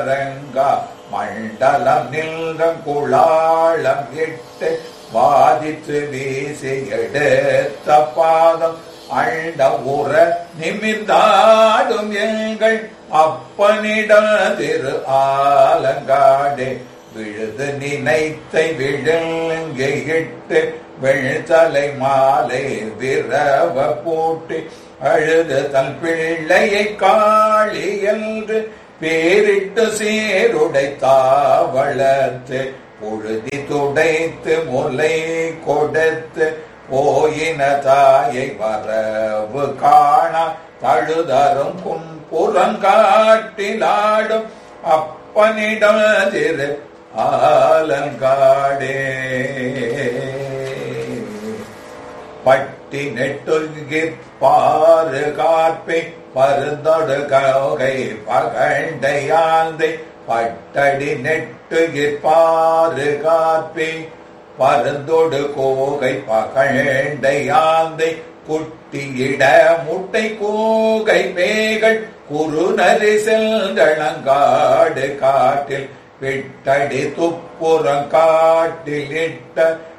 அரங்கா மண்டலம் நில்கம் குளாளம் இட்டு வாதித்து வீசி எடுத்த பாதம் அண்ட உற நிமிர்ந்தாடும் எங்கள் அப்பனிடம் திரு ஆலங்காடே விழுது நினைத்தை விழுங்கிட்டு வெள்தலை மாலை விரவ பூட்டி அழுது தன் பிள்ளையை காளி என்று பேரிட்டு சீருடைத்தா வளர்த்து புழுதி துடைத்து முலை கொடுத்து போயின தாயை வரவு காணா தழுதரும் கும்புறங்காட்டிலாடும் அப்பனிடம் திரு ஆலங்காடே பட்டி நெட்டுகிற் பாரு காப்பை பருந்தொடு கௌகை பகண்டையாந்தை பட்டடி நெட்டுகிற் பாரு காப்பை பருந்தொடு கோகை பகண்டையாந்தை குட்டியிட முட்டை கூகை பேகள் குறுநரி செல்களங்காடு காட்டில் விட்டடி துப்புறம் காட்டில் இட்ட